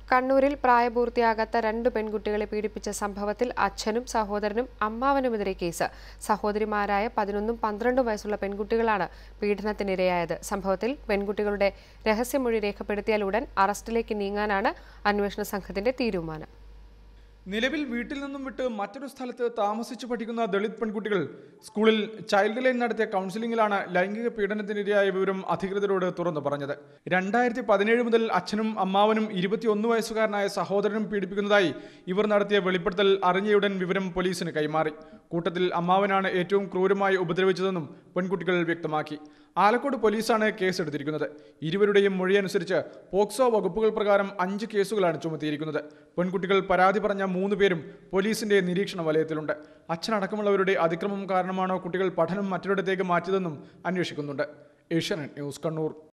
കണ്ണൂരിൽ പ്രായപൂർത്തിയാകാത്ത രണ്ട് പെൺകുട്ടികളെ പീഡിപ്പിച്ച സംഭവത്തിൽ അച്ഛനും സഹോദരനും അമ്മാവനുമെതിരെ കേസ് സഹോദരിമാരായ പതിനൊന്നും പന്ത്രണ്ടും വയസ്സുള്ള പെൺകുട്ടികളാണ് പീഡനത്തിനിരയായത് സംഭവത്തിൽ പെൺകുട്ടികളുടെ രഹസ്യമൊഴി രേഖപ്പെടുത്തിയാൽ ഉടൻ അറസ്റ്റിലേക്ക് നീങ്ങാനാണ് അന്വേഷണ സംഘത്തിന്റെ തീരുമാനം നിലവിൽ വീട്ടിൽ നിന്നും വിട്ട് മറ്റൊരു സ്ഥലത്ത് താമസിച്ചു പഠിക്കുന്ന ദളിത് പെൺകുട്ടികൾ സ്കൂളിൽ ചൈൽഡ് ലൈൻ നടത്തിയ കൗൺസിലിംഗിലാണ് ലൈംഗിക പീഡനത്തിനിരയായ വിവരം അധികൃതരോട് തുറന്നു പറഞ്ഞത് രണ്ടായിരത്തി പതിനേഴ് മുതൽ അച്ഛനും അമ്മാവനും ഇരുപത്തിയൊന്ന് വയസ്സുകാരനായ സഹോദരനും പീഡിപ്പിക്കുന്നതായി ഇവർ നടത്തിയ വെളിപ്പെടുത്തൽ അറിഞ്ഞയുടൻ വിവരം പോലീസിന് കൈമാറി കൂട്ടത്തിൽ അമ്മാവനാണ് ഏറ്റവും ക്രൂരമായി ഉപദ്രവിച്ചതെന്നും പെൺകുട്ടികൾ വ്യക്തമാക്കി ആലക്കോട് പോലീസാണ് കേസെടുത്തിരിക്കുന്നത് ഇരുവരുടെയും മൊഴിയനുസരിച്ച് പോക്സോ വകുപ്പുകൾ പ്രകാരം അഞ്ച് കേസുകളാണ് ചുമത്തിയിരിക്കുന്നത് പെൺകുട്ടികൾ പരാതി പറഞ്ഞ മൂന്ന് പേരും പോലീസിന്റെ നിരീക്ഷണ വലയത്തിലുണ്ട് അച്ഛനടക്കമുള്ളവരുടെ അതിക്രമം കാരണമാണോ കുട്ടികൾ പഠനം മറ്റൊരിടത്തേക്ക് മാറ്റിയതെന്നും അന്വേഷിക്കുന്നുണ്ട് ഏഷ്യാനെറ്റ് ന്യൂസ് കണ്ണൂർ